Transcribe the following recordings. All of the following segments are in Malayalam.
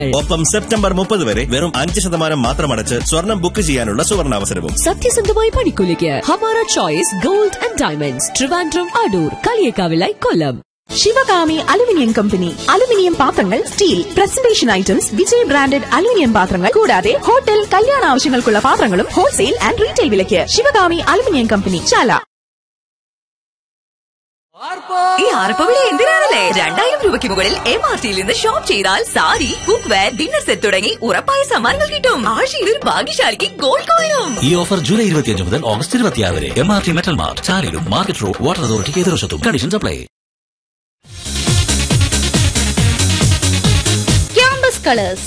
ഒപ്പം സെപ്റ്റംബർ മുപ്പത് വരെ വെറും അഞ്ച് ശതമാനം മാത്രം അടച്ച് സ്വർണം ബുക്ക് ചെയ്യാനുള്ള സുവർണാവസരവും സത്യസന്ധമായ പണിക്കൂലിക്ക് Hamara choice gold and diamonds Trivandrum Adoor കളിയേക്കാവിലായി Kollam Sivakami aluminium company aluminium പാത്രങ്ങൾ steel presentation items Vijay branded aluminium പാത്രങ്ങൾ കൂടാതെ ഹോട്ടൽ കല്യാണ ആവശ്യങ്ങൾക്കുള്ള പാത്രങ്ങളും ഹോൾസെയിൽ ആൻഡ് റീറ്റെയിൽ വിലയ്ക്ക് ശിവകാമി അലുമിനിയം കമ്പനി ചാല ഈ ആർപ്പവിളി എന്തിനാണല്ലേ രണ്ടായിരം രൂപയ്ക്ക് മുകളിൽ എം ആർ ടിയിൽ നിന്ന് ഷോപ്പ് ചെയ്താൽ sari cookware dinner set തുടങ്ങി ഉറപ്പായ സമ്മാനങ്ങൾ കിട്ടും ആഴ്ചയിൽ ഒരു ഭാഗ്യശാലിക്ക് ഗോൾഡ് കോയിനും ഈ ഓഫർ ജൂലൈ ഇരുപത്തിയഞ്ച് മുതൽ ഓഗസ്റ്റ് ഇരുപത്തിയാറ് വരെ M R T metal mart ചാലിലും മാർക്കറ്റ് റോഡ് വാട്ടർ അതോറിറ്റിക്ക് എതിർവശത്തും കണ്ടീഷൻസ് അപ്ലൈ ക്യാമ്പസ് കളേഴ്സ്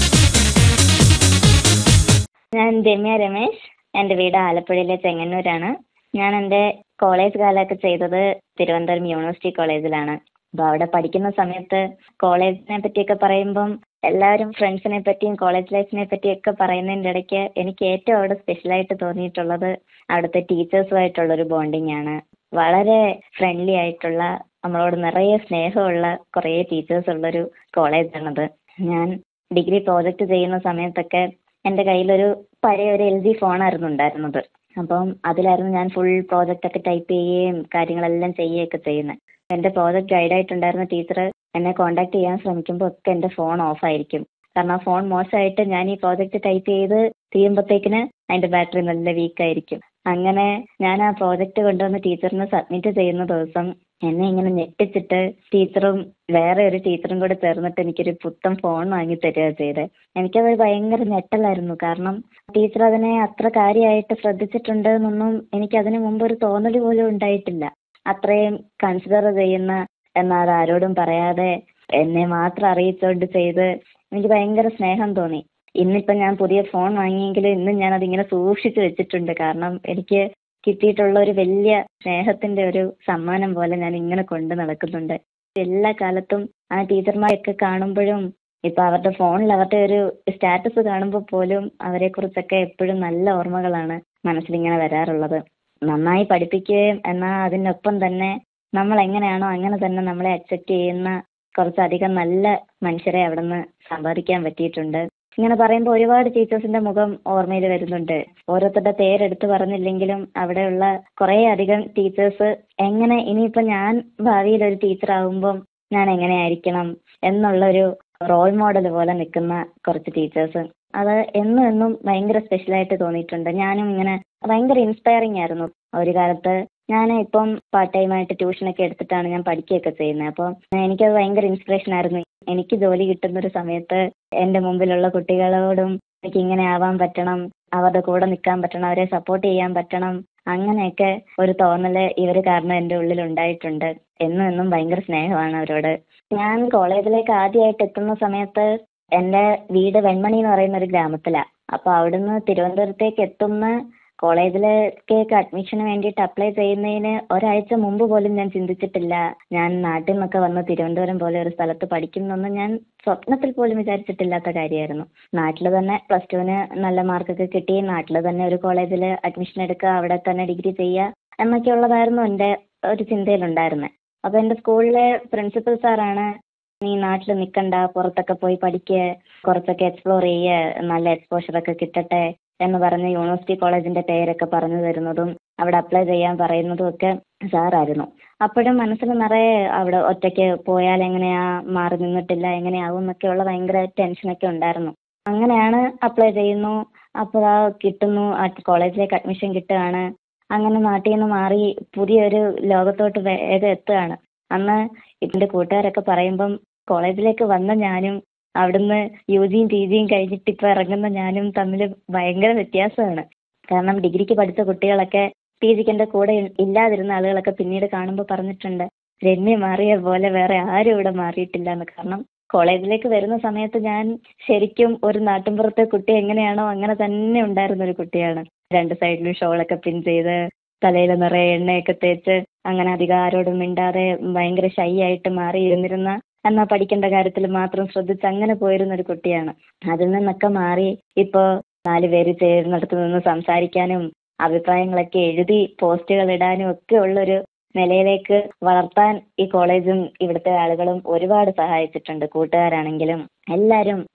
ഞാൻ രമ്യ രമേശ് എൻ്റെ വീട് ആലപ്പുഴയിലെ ചെങ്ങന്നൂരാണ് ഞാൻ എൻ്റെ കോളേജ് കാലമൊക്കെ ചെയ്തത് തിരുവനന്തപുരം യൂണിവേഴ്സിറ്റി കോളേജിലാണ് അപ്പോൾ അവിടെ പഠിക്കുന്ന സമയത്ത് കോളേജിനെ പറ്റിയൊക്കെ പറയുമ്പം എല്ലാവരും ഫ്രണ്ട്സിനെ പറ്റിയും കോളേജ് ലൈഫിനെ പറ്റിയൊക്കെ പറയുന്നതിൻ്റെ ഇടയ്ക്ക് എനിക്ക് ഏറ്റവും അവിടെ സ്പെഷ്യലായിട്ട് തോന്നിയിട്ടുള്ളത് അവിടുത്തെ ടീച്ചേഴ്സുമായിട്ടുള്ളൊരു ബോണ്ടിങ് ആണ് വളരെ ഫ്രണ്ട്ലി ആയിട്ടുള്ള നമ്മളോട് നിറയെ സ്നേഹമുള്ള കുറേ ടീച്ചേഴ്സ് ഉള്ളൊരു കോളേജാണത് ഞാൻ ഡിഗ്രി പ്രോജക്റ്റ് ചെയ്യുന്ന സമയത്തൊക്കെ എൻ്റെ കയ്യിലൊരു പഴയ ഒരു എൽ ജി ഫോണായിരുന്നു ഉണ്ടായിരുന്നത് അപ്പം അതിലായിരുന്നു ഞാൻ ഫുൾ പ്രോജക്റ്റ് ഒക്കെ ടൈപ്പ് ചെയ്യുകയും കാര്യങ്ങളെല്ലാം ചെയ്യുകയൊക്കെ ചെയ്യുന്നത് എൻ്റെ പ്രോജക്റ്റ് ഗൈഡായിട്ടുണ്ടായിരുന്ന ടീച്ചർ എന്നെ കോൺടാക്ട് ചെയ്യാൻ ശ്രമിക്കുമ്പോൾ ഒക്കെ എൻ്റെ ഫോൺ ഓഫ് ആയിരിക്കും കാരണം ആ ഫോൺ മോശമായിട്ട് ഞാൻ ഈ പ്രോജക്റ്റ് ടൈപ്പ് ചെയ്ത് തീരുമ്പോഴത്തേക്കിന് അതിൻ്റെ ബാറ്ററി നല്ല വീക്ക് ആയിരിക്കും അങ്ങനെ ഞാൻ ആ പ്രോജക്റ്റ് കൊണ്ടുവന്ന് ടീച്ചറിന് സബ്മിറ്റ് ചെയ്യുന്ന ദിവസം എന്നെ ഇങ്ങനെ ഞെട്ടിച്ചിട്ട് ടീച്ചറും വേറെ ഒരു ടീച്ചറും കൂടെ ചേർന്നിട്ട് എനിക്കൊരു പുത്തൻ ഫോൺ വാങ്ങി തരിക ചെയ്തത് എനിക്കത് ഭയങ്കര ഞെട്ടലായിരുന്നു കാരണം ടീച്ചർ അതിനെ അത്ര കാര്യമായിട്ട് ശ്രദ്ധിച്ചിട്ടുണ്ട് എന്നൊന്നും എനിക്ക് അതിനു മുമ്പ് ഒരു തോന്നൽ പോലും ഉണ്ടായിട്ടില്ല അത്രയും കൺസിഡർ ചെയ്യുന്ന എന്നാൽ ആരോടും പറയാതെ എന്നെ മാത്രം അറിയിച്ചുകൊണ്ട് ചെയ്ത് എനിക്ക് ഭയങ്കര സ്നേഹം തോന്നി ഇന്നിപ്പം ഞാൻ പുതിയ ഫോൺ വാങ്ങിയെങ്കിലും ഇന്നും ഞാൻ അതിങ്ങനെ സൂക്ഷിച്ചു വെച്ചിട്ടുണ്ട് കാരണം എനിക്ക് കിട്ടിയിട്ടുള്ള ഒരു വലിയ സ്നേഹത്തിന്റെ ഒരു സമ്മാനം പോലെ ഞാൻ ഇങ്ങനെ കൊണ്ട് നടക്കുന്നുണ്ട് എല്ലാ കാലത്തും ആ ടീച്ചർമാരെയൊക്കെ കാണുമ്പോഴും ഇപ്പൊ അവരുടെ ഫോണിൽ അവരുടെ ഒരു സ്റ്റാറ്റസ് കാണുമ്പോൾ പോലും അവരെ കുറിച്ചൊക്കെ എപ്പോഴും നല്ല ഓർമ്മകളാണ് മനസ്സിലിങ്ങനെ വരാറുള്ളത് നന്നായി പഠിപ്പിക്കുകയും എന്നാൽ അതിനൊപ്പം തന്നെ നമ്മൾ എങ്ങനെയാണോ അങ്ങനെ തന്നെ നമ്മളെ അക്സെപ്റ്റ് ചെയ്യുന്ന കുറച്ചധികം നല്ല മനുഷ്യരെ അവിടെ നിന്ന് സമ്പാദിക്കാൻ പറ്റിയിട്ടുണ്ട് ഇങ്ങനെ പറയുമ്പോൾ ഒരുപാട് ടീച്ചേഴ്സിന്റെ മുഖം ഓർമ്മയിൽ വരുന്നുണ്ട് ഓരോരുത്തരുടെ പേരെടുത്ത് പറഞ്ഞില്ലെങ്കിലും അവിടെയുള്ള കുറേ അധികം ടീച്ചേഴ്സ് എങ്ങനെ ഇനിയിപ്പോൾ ഞാൻ ഭാവിയിൽ ഒരു ടീച്ചർ ആകുമ്പം ഞാൻ എങ്ങനെയായിരിക്കണം എന്നുള്ളൊരു റോൾ മോഡൽ പോലെ നിൽക്കുന്ന കുറച്ച് ടീച്ചേഴ്സ് അത് എന്നും എന്നും ഭയങ്കര സ്പെഷ്യലായിട്ട് തോന്നിയിട്ടുണ്ട് ഞാനും ഇങ്ങനെ ഭയങ്കര ഇൻസ്പയറിംഗ് ആയിരുന്നു ഒരു കാലത്ത് ഞാൻ ഇപ്പം പാർട്ട് ടൈം ആയിട്ട് ട്യൂഷനൊക്കെ എടുത്തിട്ടാണ് ഞാൻ പഠിക്കുകയൊക്കെ ചെയ്യുന്നത് അപ്പോൾ എനിക്കത് ഭയങ്കര ഇൻസ്പിറേഷൻ ആയിരുന്നു എനിക്ക് ജോലി കിട്ടുന്ന ഒരു സമയത്ത് എൻ്റെ മുമ്പിലുള്ള കുട്ടികളോടും എനിക്ക് ഇങ്ങനെ ആവാൻ പറ്റണം അവരുടെ കൂടെ നിൽക്കാൻ പറ്റണം അവരെ സപ്പോർട്ട് ചെയ്യാൻ പറ്റണം അങ്ങനെയൊക്കെ ഒരു തോന്നല് ഇവർ കാരണം എൻ്റെ ഉള്ളിൽ ഉണ്ടായിട്ടുണ്ട് എന്നും എന്നും ഭയങ്കര സ്നേഹമാണ് അവരോട് ഞാൻ കോളേജിലേക്ക് ആദ്യമായിട്ട് എത്തുന്ന സമയത്ത് എൻ്റെ വീട് വെൺമണി എന്ന് പറയുന്ന ഒരു ഗ്രാമത്തിലാണ് അപ്പോൾ അവിടുന്ന് തിരുവനന്തപുരത്തേക്ക് എത്തുന്ന കോളേജിലേക്ക് അഡ്മിഷന് വേണ്ടിയിട്ട് അപ്ലൈ ചെയ്യുന്നതിന് ഒരാഴ്ച മുമ്പ് പോലും ഞാൻ ചിന്തിച്ചിട്ടില്ല ഞാൻ നാട്ടിൽ നിന്നൊക്കെ വന്ന് തിരുവനന്തപുരം പോലെ ഒരു സ്ഥലത്ത് പഠിക്കുന്നൊന്നും ഞാൻ സ്വപ്നത്തിൽ പോലും വിചാരിച്ചിട്ടില്ലാത്ത കാര്യമായിരുന്നു നാട്ടിൽ തന്നെ പ്ലസ് ടുവിന് നല്ല മാർക്കൊക്കെ കിട്ടി നാട്ടിൽ തന്നെ ഒരു കോളേജിൽ അഡ്മിഷൻ എടുക്കുക അവിടെ തന്നെ ഡിഗ്രി ചെയ്യുക എന്നൊക്കെ ഉള്ളതായിരുന്നു എൻ്റെ ഒരു ചിന്തയിലുണ്ടായിരുന്നത് അപ്പോൾ എൻ്റെ സ്കൂളിലെ പ്രിൻസിപ്പൽ സാറാണ് നീ നാട്ടിൽ നിൽക്കണ്ട പുറത്തൊക്കെ പോയി പഠിക്കുക കുറച്ചൊക്കെ എക്സ്പ്ലോർ ചെയ്യുക നല്ല എക്സ്പോഷറൊക്കെ കിട്ടട്ടെ എന്ന് പറഞ്ഞ് യൂണിവേഴ്സിറ്റി കോളേജിന്റെ പേരൊക്കെ പറഞ്ഞു തരുന്നതും അവിടെ അപ്ലൈ ചെയ്യാൻ പറയുന്നതും ഒക്കെ സാറായിരുന്നു അപ്പോഴും മനസ്സിൽ നിറയെ അവിടെ ഒറ്റയ്ക്ക് പോയാൽ എങ്ങനെയാ മാറി നിന്നിട്ടില്ല എങ്ങനെയാവും എന്നൊക്കെയുള്ള ഭയങ്കര ടെൻഷനൊക്കെ ഉണ്ടായിരുന്നു അങ്ങനെയാണ് അപ്ലൈ ചെയ്യുന്നു അപ്പോൾ ആ കിട്ടുന്നു ആ കോളേജിലേക്ക് അഡ്മിഷൻ കിട്ടുകയാണ് അങ്ങനെ നാട്ടിൽ നിന്ന് മാറി പുതിയൊരു ലോകത്തോട്ട് വേഗം എത്തുകയാണ് അന്ന് ഇതിന്റെ കൂട്ടുകാരൊക്കെ പറയുമ്പം കോളേജിലേക്ക് വന്ന ഞാനും അവിടുന്ന് യു ജിയും പി ജിയും കഴിഞ്ഞിട്ട് ഇപ്പോൾ ഇറങ്ങുന്ന ഞാനും തമ്മിൽ ഭയങ്കര വ്യത്യാസമാണ് കാരണം ഡിഗ്രിക്ക് പഠിച്ച കുട്ടികളൊക്കെ പി ജിക്ക് എൻ്റെ കൂടെ ഇല്ലാതിരുന്ന ആളുകളൊക്കെ പിന്നീട് കാണുമ്പോൾ പറഞ്ഞിട്ടുണ്ട് രമ്യ മാറിയ പോലെ വേറെ ആരും ഇവിടെ മാറിയിട്ടില്ല എന്ന് കാരണം കോളേജിലേക്ക് വരുന്ന സമയത്ത് ഞാൻ ശരിക്കും ഒരു നാട്ടിൻപുറത്തെ കുട്ടി എങ്ങനെയാണോ അങ്ങനെ തന്നെ ഉണ്ടായിരുന്ന ഒരു കുട്ടിയാണ് രണ്ട് സൈഡിലും ഷോളൊക്കെ പിൻ ചെയ്ത് തലയിൽ നിറയെ എണ്ണയൊക്കെ തേച്ച് അങ്ങനെ അധികം ആരോടും മിണ്ടാതെ ഭയങ്കര ഷൈ ആയിട്ട് മാറി ഇരുന്നിരുന്ന എന്നാൽ പഠിക്കേണ്ട കാര്യത്തിൽ മാത്രം ശ്രദ്ധിച്ച് അങ്ങനെ പോയിരുന്ന ഒരു കുട്ടിയാണ് അതിൽ നിന്നൊക്കെ മാറി ഇപ്പോൾ നാല് പേര് ചേർന്നിടത്ത് നിന്ന് സംസാരിക്കാനും അഭിപ്രായങ്ങളൊക്കെ എഴുതി പോസ്റ്റുകൾ ഇടാനും ഒക്കെ ഉള്ളൊരു നിലയിലേക്ക് വളർത്താൻ ഈ കോളേജും ഇവിടുത്തെ ആളുകളും ഒരുപാട് സഹായിച്ചിട്ടുണ്ട് കൂട്ടുകാരാണെങ്കിലും എല്ലാവരും